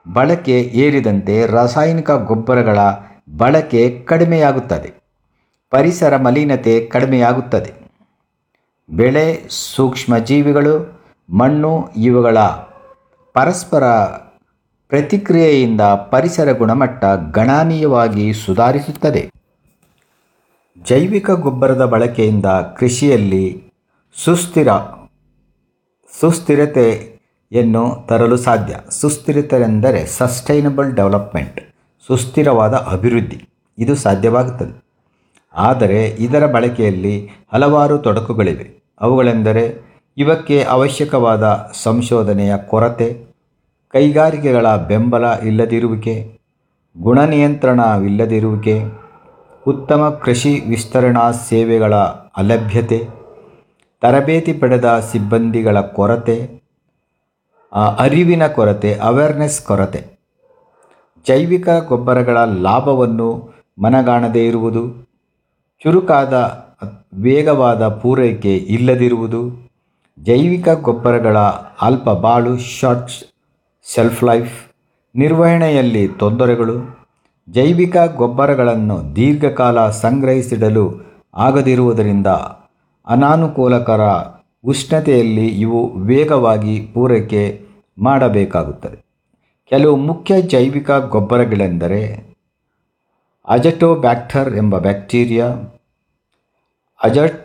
ಬಳಕೆ ಏರಿದಂತೆ ರಾಸಾಯನಿಕ ಗೊಬ್ಬರಗಳ ಬಳಕೆ ಕಡಿಮೆಯಾಗುತ್ತದೆ ಪರಿಸರ ಮಲಿನತೆ ಕಡಿಮೆಯಾಗುತ್ತದೆ ಬೆಳೆ ಸೂಕ್ಷ್ಮಜೀವಿಗಳು ಮಣ್ಣು ಇವುಗಳ ಪರಸ್ಪರ ಪ್ರತಿಕ್ರಿಯೆಯಿಂದ ಪರಿಸರ ಗುಣಮಟ್ಟ ಗಣನೀಯವಾಗಿ ಸುಧಾರಿಸುತ್ತದೆ ಜೈವಿಕ ಗೊಬ್ಬರದ ಬಳಕೆಯಿಂದ ಕೃಷಿಯಲ್ಲಿ ಸುಸ್ಥಿರ ಸುಸ್ಥಿರತೆಯನ್ನು ತರಲು ಸಾಧ್ಯ ಸುಸ್ಥಿರತೆ ಎಂದರೆ ಸಸ್ಟೈನಬಲ್ ಡೆವಲಪ್ಮೆಂಟ್ ಸುಸ್ಥಿರವಾದ ಅಭಿವೃದ್ಧಿ ಇದು ಸಾಧ್ಯವಾಗುತ್ತದೆ ಆದರೆ ಇದರ ಬಳಕೆಯಲ್ಲಿ ಹಲವಾರು ತೊಡಕುಗಳಿವೆ ಅವುಗಳೆಂದರೆ ಇವಕ್ಕೆ ಅವಶ್ಯಕವಾದ ಸಂಶೋಧನೆಯ ಕೊರತೆ ಕೈಗಾರಿಕೆಗಳ ಬೆಂಬಲ ಇಲ್ಲದಿರುವಿಕೆ ಗುಣನಿಯಂತ್ರಣವಿಲ್ಲದಿರುವಿಕೆ ಉತ್ತಮ ಕೃಷಿ ವಿಸ್ತರಣಾ ಸೇವೆಗಳ ಅಲಭ್ಯತೆ ತರಬೇತಿ ಪಡೆದ ಸಿಬ್ಬಂದಿಗಳ ಕೊರತೆ ಆ, ಅರಿವಿನ ಕೊರತೆ ಅವೇರ್ನೆಸ್ ಕೊರತೆ ಜೈವಿಕ ಗೊಬ್ಬರಗಳ ಲಾಭವನ್ನು ಮನಗಾಣದೇ ಇರುವುದು ಚುರುಕಾದ ವೇಗವಾದ ಪೂರೈಕೆ ಇಲ್ಲದಿರುವುದು ಜೈವಿಕ ಗೊಬ್ಬರಗಳ ಅಲ್ಪ ಬಾಳು ಶಾರ್ಟ್ ಸೆಲ್ಫ್ ಲೈಫ್ ನಿರ್ವಹಣೆಯಲ್ಲಿ ತೊಂದರೆಗಳು ಜೈವಿಕ ಗೊಬ್ಬರಗಳನ್ನು ದೀರ್ಘಕಾಲ ಸಂಗ್ರಹಿಸಿಡಲು ಆಗದಿರುವುದರಿಂದ ಅನಾನುಕೂಲಕರ ಉಷ್ಣತೆಯಲ್ಲಿ ಇವು ವೇಗವಾಗಿ ಪೂರೈಕೆ ಮಾಡಬೇಕಾಗುತ್ತದೆ ಕೆಲವು ಮುಖ್ಯ ಜೈವಿಕ ಗೊಬ್ಬರಗಳೆಂದರೆ ಅಜಟೋಬ್ಯಾಕ್ಟರ್ ಎಂಬ ಬ್ಯಾಕ್ಟೀರಿಯಾ ಅಜಟ್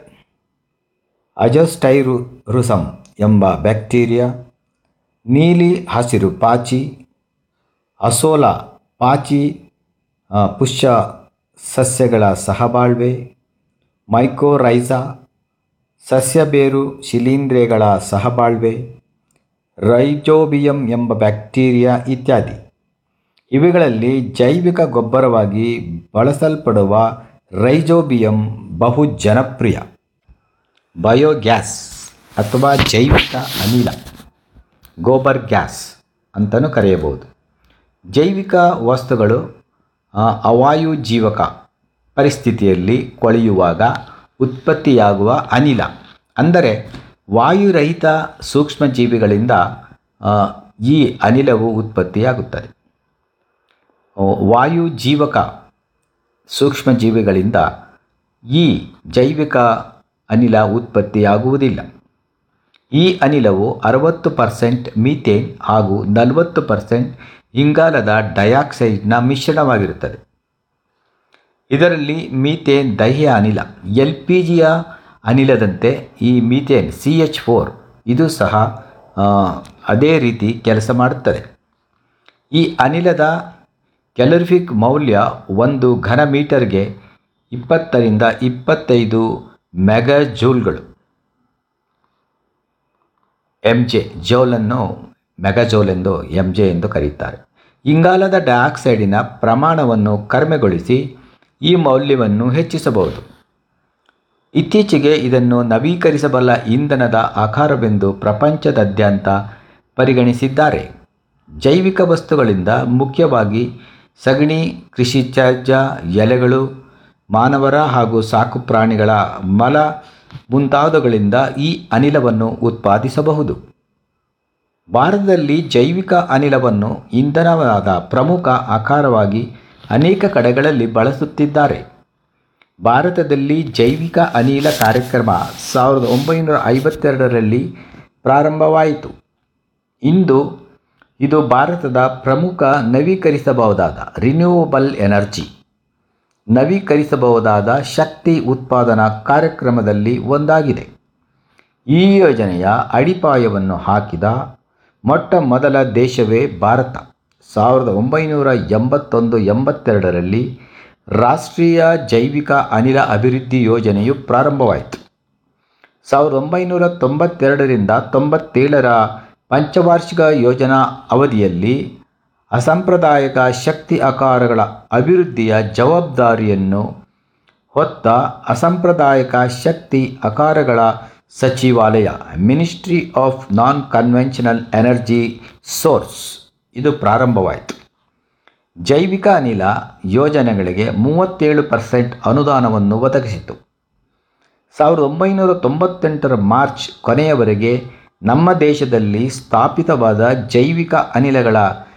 ಅಜಸ್ಟೈರುಸಮ್ ಎಂಬ ಬ್ಯಾಕ್ಟೀರಿಯಾ ನೀಲಿ ಹಸಿರು ಪಾಚಿ ಅಸೋಲಾ ಪಾಚಿ ಆ, ಪುಷ್ಯ ಸಸ್ಯಗಳ ಸಹಬಾಳ್ವೆ ಮೈಕೋರೈಸಾ ಸಸ್ಯಬೇರು ಶಿಲೀಂಧ್ರಗಳ ಸಹಬಾಳ್ವೆ ರೈಜೋಬಿಯಂ ಎಂಬ ಬ್ಯಾಕ್ಟೀರಿಯಾ ಇತ್ಯಾದಿ ಇವುಗಳಲ್ಲಿ ಜೈವಿಕ ಗೊಬ್ಬರವಾಗಿ ಬಳಸಲ್ಪಡುವ ರೈಜೋಬಿಯಂ ಬಹು ಜನಪ್ರಿಯ ಬಯೋಗ್ಯಾಸ್ ಅಥವಾ ಜೈವಿಕ ಅನಿಲ ಗೋಬರ್ ಗ್ಯಾಸ್ ಅಂತಲೂ ಕರೆಯಬಹುದು ಜೈವಿಕ ವಸ್ತುಗಳು ಆ, ಅವಾಯು ಜೀವಕ ಪರಿಸ್ಥಿತಿಯಲ್ಲಿ ಕೊಳೆಯುವಾಗ ಉತ್ಪತ್ತಿಯಾಗುವ ಅನಿಲ ಅಂದರೆ ವಾಯುರಹಿತ ಸೂಕ್ಷ್ಮಜೀವಿಗಳಿಂದ ಆ, ಈ ಅನಿಲವು ಉತ್ಪತ್ತಿಯಾಗುತ್ತದೆ ಆ, ವಾಯು ಜೀವಕ ಸೂಕ್ಷ್ಮಜೀವಿಗಳಿಂದ ಈ ಜೈವಿಕ ಅನಿಲ ಉತ್ಪತ್ತಿಯಾಗುವುದಿಲ್ಲ ಈ ಅನಿಲವು ಅರವತ್ತು ಪರ್ಸೆಂಟ್ ಮೀಥೇನ್ ಹಾಗೂ ನಲವತ್ತು ಪರ್ಸೆಂಟ್ ಇಂಗಾಲದ ಡೈಆಕ್ಸೈಡ್ನ ಮಿಶ್ರಣವಾಗಿರುತ್ತದೆ ಇದರಲ್ಲಿ ಮೀಥೇನ್ ದಹ್ಯ ಅನಿಲ ಎಲ್ ಪಿ ಜಿಯ ಅನಿಲದಂತೆ ಈ ಮೀಥೇನ್ ಸಿ ಎಚ್ ಫೋರ್ ಇದು ಸಹ ಆ, ಅದೇ ರೀತಿ ಕೆಲಸ ಮಾಡುತ್ತದೆ ಈ ಅನಿಲದ ಕ್ಯಾಲರಿಫಿಕ್ ಮೌಲ್ಯ ಒಂದು ಘನ ಮೀಟರ್ಗೆ ಇಪ್ಪತ್ತರಿಂದ ಇಪ್ಪತ್ತೈದು ಮೆಗಾಜೂಲ್ಗಳು ಎಮ್ ಜೆ ಜೋಲನ್ನು ಮೆಗಾಜೋಲ್ ಎಂದು ಎಮ್ ಜೆ ಎಂದು ಕರೆಯುತ್ತಾರೆ ಇಂಗಾಲದ ಡೈಆಕ್ಸೈಡಿನ ಪ್ರಮಾಣವನ್ನು ಕಡಿಮೆಗೊಳಿಸಿ ಈ ಮೌಲ್ಯವನ್ನು ಹೆಚ್ಚಿಸಬಹುದು ಇತ್ತೀಚೆಗೆ ಇದನ್ನು ನವೀಕರಿಸಬಲ್ಲ ಇಂಧನದ ಆಕಾರವೆಂದು ಪ್ರಪಂಚದಾದ್ಯಂತ ಪರಿಗಣಿಸಿದ್ದಾರೆ ಜೈವಿಕ ವಸ್ತುಗಳಿಂದ ಮುಖ್ಯವಾಗಿ ಸಗಣಿ ಕೃಷಿ ತ್ಯಾಜ್ಯ ಎಲೆಗಳು ಮಾನವರ ಹಾಗೂ ಸಾಕು ಪ್ರಾಣಿಗಳ ಮಲ ಮುಂತಾದವುಗಳಿಂದ ಈ ಅನಿಲವನ್ನು ಉತ್ಪಾದಿಸಬಹುದು ಭಾರತದಲ್ಲಿ ಜೈವಿಕ ಅನಿಲವನ್ನು ಇಂಧನವಾದ ಪ್ರಮುಖ ಆಕಾರವಾಗಿ ಅನೇಕ ಕಡೆಗಳಲ್ಲಿ ಬಳಸುತ್ತಿದ್ದಾರೆ ಭಾರತದಲ್ಲಿ ಜೈವಿಕ ಅನಿಲ ಕಾರ್ಯಕ್ರಮ ಸಾವಿರದ ಒಂಬೈನೂರ ಐವತ್ತೆರಡರಲ್ಲಿ ಪ್ರಾರಂಭವಾಯಿತು ಇಂದು ಇದು ಭಾರತದ ಪ್ರಮುಖ ನವೀಕರಿಸಬಹುದಾದ ರಿನ್ಯೂವಬಲ್ ಎನರ್ಜಿ ನವೀಕರಿಸಬಹುದಾದ ಶಕ್ತಿ ಉತ್ಪಾದನಾ ಕಾರ್ಯಕ್ರಮದಲ್ಲಿ ಒಂದಾಗಿದೆ ಈ ಯೋಜನೆಯ ಅಡಿಪಾಯವನ್ನು ಹಾಕಿದ ಮೊಟ್ಟ ಮೊದಲ ದೇಶವೇ ಭಾರತ ಸಾವಿರದ ಒಂಬೈನೂರ ಎಂಬತ್ತೊಂದು ಎಂಬತ್ತೆರಡರಲ್ಲಿ ರಾಷ್ಟ್ರೀಯ ಜೈವಿಕ ಅನಿಲ ಅಭಿವೃದ್ಧಿ ಯೋಜನೆಯು ಪ್ರಾರಂಭವಾಯಿತು ಸಾವಿರದ ಒಂಬೈನೂರ ತೊಂಬತ್ತೆರಡರಿಂದ ತೊಂಬತ್ತೇಳರ ಪಂಚವಾರ್ಷಿಕ ಯೋಜನಾ ಅವಧಿಯಲ್ಲಿ ಅಸಾಂಪ್ರದಾಯಿಕ ಶಕ್ತಿ ಆಕಾರಗಳ ಅಭಿವೃದ್ಧಿಯ ಜವಾಬ್ದಾರಿಯನ್ನು ಹೊತ್ತ ಅಸಾಂಪ್ರದಾಯಿಕ ಶಕ್ತಿ ಆಕಾರಗಳ ಸಚಿವಾಲಯ ministry of non conventional energy source ಇದು ಪ್ರಾರಂಭವಾಯಿತು ಜೈವಿಕ ಅನಿಲ ಯೋಜನೆಗಳಿಗೆ ಮೂವತ್ತೇಳು ಪರ್ಸೆಂಟ್ ಅನುದಾನವನ್ನು ಒದಗಿಸಿತು ಸಾವಿರದ ಒಂಬೈನೂರ ತೊಂಬತ್ತೆಂಟರ ಮಾರ್ಚ್ ಕೊನೆಯವರೆಗೆ ನಮ್ಮ ದೇಶದಲ್ಲಿ ಸ್ಥಾಪಿತವಾದ ಜೈವಿಕ ಅನಿಲಗಳ